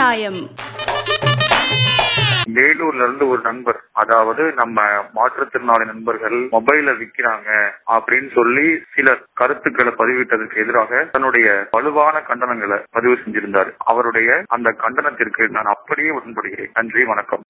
நியாயம் வேலூர்ல இருந்து ஒரு நண்பர் அதாவது நம்ம மாற்றுத்திறனாளி நண்பர்கள் மொபைல விக்கிறாங்க அப்படின்னு சொல்லி சில கருத்துக்களை பதிவிட்டதற்கு எதிராக தன்னுடைய வலுவான கண்டனங்களை பதிவு செஞ்சிருந்தார் அவருடைய அந்த கண்டனத்திற்கு நான் அப்படியே உடன்படுகிறேன் நன்றி வணக்கம்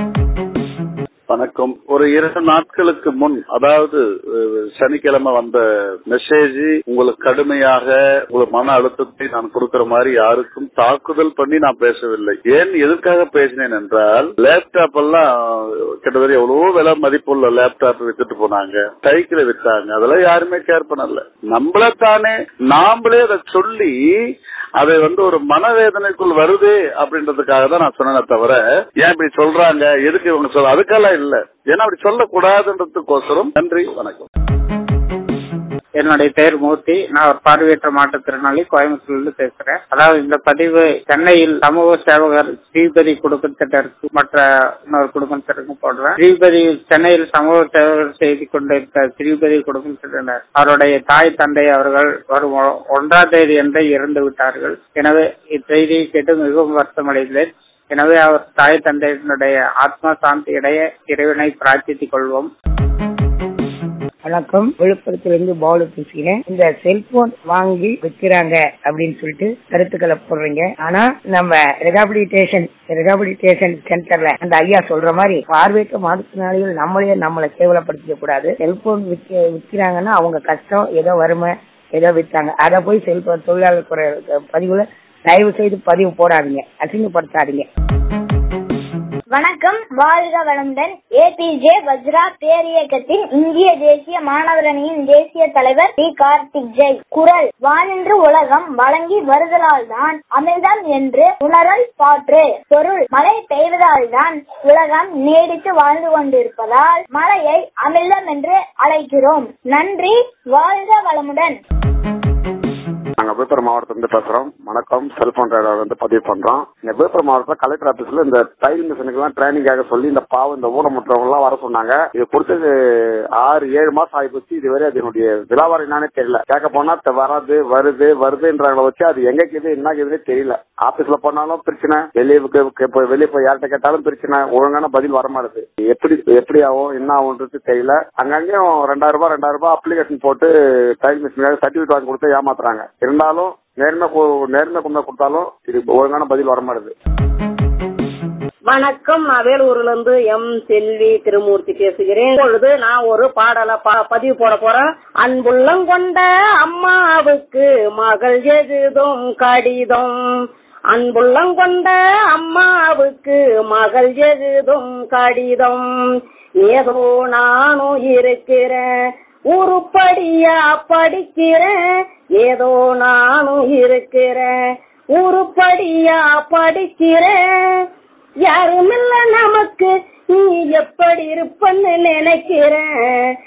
வணக்கம் ஒரு இரண்டு நாட்களுக்கு முன் அதாவது அஹ், சனிக்கிழமை வந்த மெசேஜ் உங்களுக்கு கடுமையாக உங்களுக்கு மன அழுத்தத்தை நான் கொடுக்கிற மாதிரி யாருக்கும் தாக்குதல் பண்ணி நான் பேசவில்லை ஏன் எதற்காக பேசினேன் என்றால் லேப்டாப் எல்லாம் கிட்டத்தட்ட எவ்வளவோ விலை மதிப்புள்ள லேப்டாப் வித்துட்டு போனாங்க சைக்கிளை வித்தாங்க அதெல்லாம் யாருமே கேர் பண்ணல நம்மள தானே நாமளே அதை சொல்லி அதை வந்து ஒரு மனவேதனைக்குள் வருது அப்படின்றதுக்காக தான் நான் சொன்னேனே தவிர ஏன் இப்படி சொல்றாங்க எதுக்கு இவங்க சொல்ல அதுக்கெல்லாம் இல்ல ஏன்னா அப்படி சொல்லக்கூடாதுன்றதுக்கோசரம் நன்றி வணக்கம் என்னுடைய பெயர் மூர்த்தி நான் ஒரு பார்வையற்ற மாற்றுத்திறனாளி கோயம்புத்தூர்ல பேசுறேன் அதாவது இந்த பதிவு சென்னையில் சமூக சேவகர் ஸ்ரீபதி குடும்பத்தினருக்கு மற்ற இன்னொரு குடும்பத்தினருக்கும் போடுறேன் ஸ்ரீபதி சென்னையில் சமூக சேவகர் செய்து கொண்டிருக்க ஸ்ரீபதி குடும்பத்தினர் அவருடைய தாய் தந்தை அவர்கள் வரும் ஒ- ஒன்றாம் தேதி என்று இறந்து விட்டார்கள் எனவே இச்செய்தியை கேட்டு மிகவும் வருத்தமடைந்தேன் எனவே அவர் தாய் தந்தையினுடைய ஆத்மா சாந்தி அடைய இறைவனை பிரார்த்தித்துக் கொள்வோம் வணக்கம் விழுப்புரத்திலிருந்து பாலு பேசுகிறேன் இந்த செல்போன் வாங்கி விற்கிறாங்க அப்படின்னு சொல்லிட்டு கருத்துக்களை போடுறீங்க ஆனா நம்ம ரெஹாபிலிட்டேஷன் ரெஹாபிலிட்டேஷன் சென்டர்ல அந்த ஐயா சொல்ற மாதிரி பார்வையற்ற மாற்றுத்திறனாளிகள் நம்மளே நம்மளை கேவலப்படுத்திக்க கூடாது செல்போன் விற்க விற்கிறாங்கன்னா அவங்க கஷ்டம் ஏதோ வறுமை ஏதோ விற்றாங்க அதை போய் செல்போன் தொழிலாளர் குறை பதிவுல தயவு செய்து பதிவு போடாதீங்க அசிங்கப்படுத்தாதீங்க வணக்கம் வாழ்க வளமுடன் ஏபிஜே வஜ்ரா பேரியக்கத்தின் இந்திய தேசிய மாணவர் அணியின் தேசிய தலைவர் டி கார்த்திக் ஜெய் குரல் வானின்று உலகம் வழங்கி வருதலால் தான் அமிர்தம் என்று உணரல் பாற்று பொருள் மழை பெய்வதால் தான் உலகம் நீடித்து வாழ்ந்து கொண்டிருப்பதால் மழையை அமிர்தம் என்று அழைக்கிறோம் நன்றி வாழ்க வளமுடன் நாங்க விழுப்புரம் மாவட்டத்திலிருந்து பேசுறோம் வணக்கம் செல்போன் ரைடர் வந்து பதிவு பண்றோம் இந்த விழுப்புரம் மாவட்டத்தில் கலெக்டர் ஆபீஸ்ல இந்த தையல் மிஷினுக்கு எல்லாம் ட்ரைனிங்காக சொல்லி இந்த பாவம் இந்த ஊனமுற்றவங்க எல்லாம் வர சொன்னாங்க இது கொடுத்தது ஆறு ஏழு மாசம் ஆகி போச்சு இதுவரை அதனுடைய விலாவாரம் என்னன்னே தெரியல கேட்க போனா த- வராது வருது வருதுன்றவங்கள வச்சு அது எங்க இருக்குது என்ன இருக்குதுன்னே தெரியல ஆபீஸ்ல போனாலும் பிரச்சனை வெளியே கு- போய் வெளியே போய் யார்கிட்ட கேட்டாலும் பிரச்சனை ஒழுங்கான பதில் வர மாட்டேது எப்படி எப்படி ஆகும் என்ன ஆகும்ன்றது தெரியல அங்கங்கேயும் ரெண்டாயிரம் ரூபாய் ரெண்டாயிரம் ரூபாய் அப்ளிகேஷன் போட்டு டைல் மிஷின் சர்டிபிகேட் வாங்கி கொடுத்து ஏமாத்துறாங்க இருந்தாலும் நேர்மை கு- நேர்மை கொண்டு கொடுத்தாலும் இது ஒழுங்கான பதில் வர மாட்டேது வணக்கம் நான் வேலூர்ல இருந்து எம் செல்வி திருமூர்த்தி பேசுகிறேன் இப்பொழுது நான் ஒரு பாடலை ப- பதிவு போட போறேன் அன்புள்ளம் கொண்ட அம்மாவுக்கு மகள் எழுதும் கடிதம் அன்புள்ளம் கொண்ட அம்மாவுக்கு மகள் எழுதும் கடிதம் ஏதோ நானும் இருக்கிறேன் உருப்படியா படிக்கிறேன் ஏதோ நானும் இருக்கிறேன் உருப்படியா படிக்கிறேன் யாருமில்ல நமக்கு நீ எப்படி இருப்பன்னு நினைக்கிறேன்